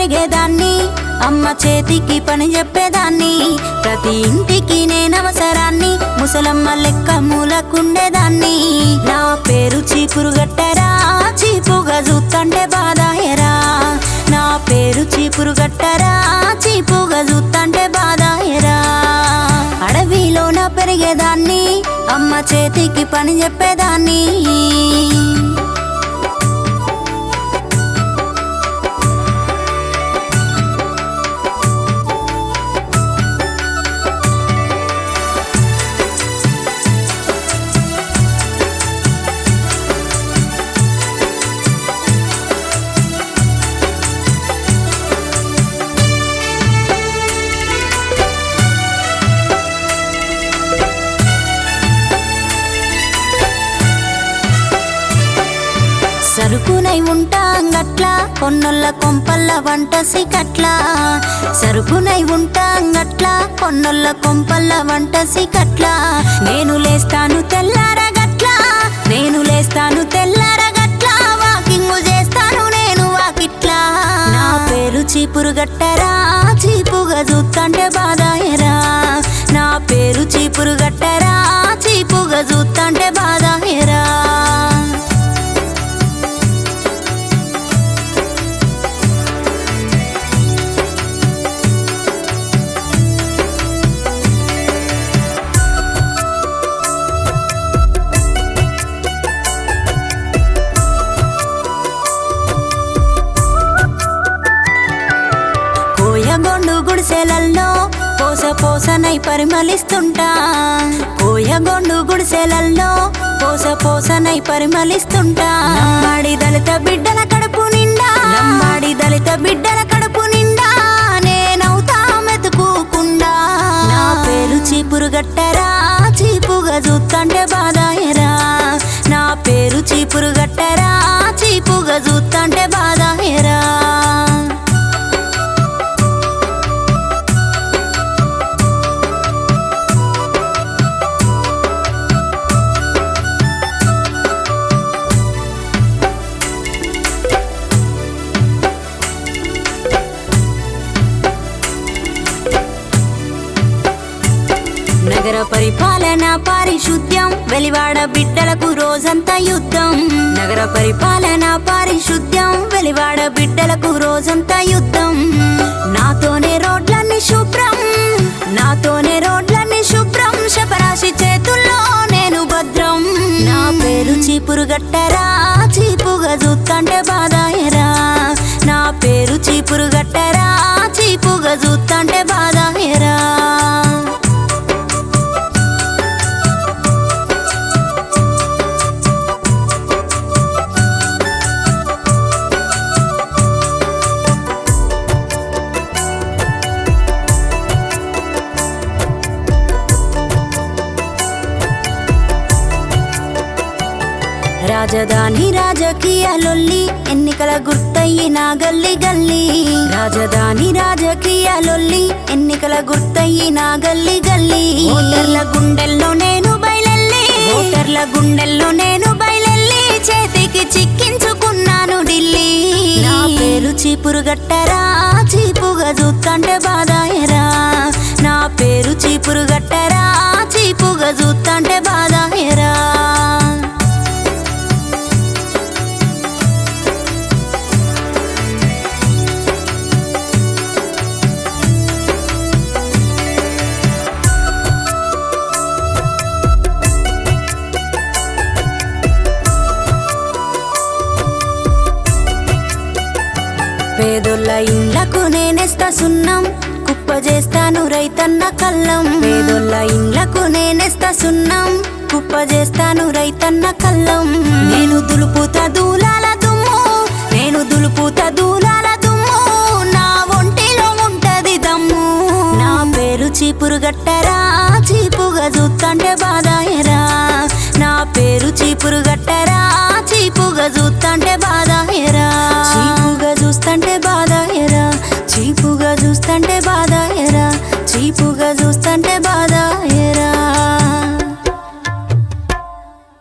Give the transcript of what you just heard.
పెరిగేదాన్ని అమ్మ చేతికి పని చెప్పేదాన్ని ప్రతి ఇంటికి నేనవసరాన్ని ముసలమ్మ లెక్క మూలకుండేదాన్ని నా పేరు చీపురు గట్టరా చీపుగా చూత్తంటే బాధాయరా నా పేరు చీపురు గట్టరా చీపుగా చూత్తంటే బాధాయరా అడవిలోన పెరిగేదాన్ని అమ్మ చేతికి పని చెప్పేదాన్ని సరుకునై ఉంటా అంగట్ల కొన్నొల్ల కొంపల్ల వంట సికట్ల సరుకునై ఉంటా అంగట్ల కొన్నొల్ల కొంపల్ల వంట సికట్ల నేను లేస్తాను తెల్లారగట్ల నేను లేస్తాను తెల్లారగట్ల వాకింగ్ చేస్తాను నేను వాకిట్లా నా పేరు చీపురు గట్టరా చీపుగా చూత్తంటే బాధాయరా నా పేరు చీపురు గట్టరా చీపుగా చూత్తంటే బాధాయరా కోయగొండు గుడిసెలల్లో పోస పోసనై పరిమళిస్తుంటా కోయగొండు గుడిసెలల్లో పోస పోసనై పరిమళిస్తుంటా నమ్మాడి దళిత బిడ్డల కడుపు నిండా నమ్మాడి దళిత బిడ్డల కడుపు నిండా నేనవుతా మెతుకుకుండా నా పేరు చీపురు గట్టరా చీపుగా చూత్తంటే బాధాయరా నా పేరు చీపురు గట్టరా చీపుగా చూత్తంటే బాధాయరా నగర పరిపాలన పారిశుద్ధ్యం వెలివాడ బిడ్డలకు రోజంతా యుద్ధం నగర పరిపాలన పారిశుద్ధ్యం వెలివాడ బిడ్డలకు రోజంతా యుద్ధం నాతోనే రోడ్లన్నీ శుభ్రం నాతోనే రోడ్లన్నీ శుభ్రం శపరాశి చేతుల్లో నేను భద్రం నా పేరు చీపురు గట్టరా చీపుగా చూత్తంటే బాధాయరా నా పేరు చీపురు గట్టరా చీపుగా చూత్తంటే బాధాయరా రాజధాని రాజకీయాలొల్లి ఎన్నికల గుర్తయ్యిన గల్లి గల్లి రాజధాని రాజకీయాలొల్లి ఎన్నికల గుర్తయ్యిన గల్లి గల్లి ఓటర్ల గుండెల్లో నేను బయలెల్లి ఓటర్ల గుండెల్లో నేను బయలెల్లి చేతికి చిక్కించుకున్నాను ఢిల్లీ నా పేరు చీపురు గట్టరా చీపుగా చూత్తంటే బాధాయరా నా పేరు చీపురు గట్టరా చీపుగా చూత్తంటే బాధాయరా పేదోళ్ళ ఇండ్లకు నేనేస్తా సున్నం కుప్ప చేస్తాను రైతన్న కల్లం పేదోళ్ళ ఇండ్లకు నేనేస్తా సున్నం కుప్ప చేస్తాను రైతన్న కల్లం నేను దులుపుతా దూలాల దుమ్ము నేను దులుపుతా దూలాల దుమ్ము నా ఒంటిలో ఉంటది దమ్ము నా పేరు చీపురు గట్టరా చీపుగా చూత్తంటే బాధాయరా నా పేరు చీపురు గట్టరా చీపుగా చూత్త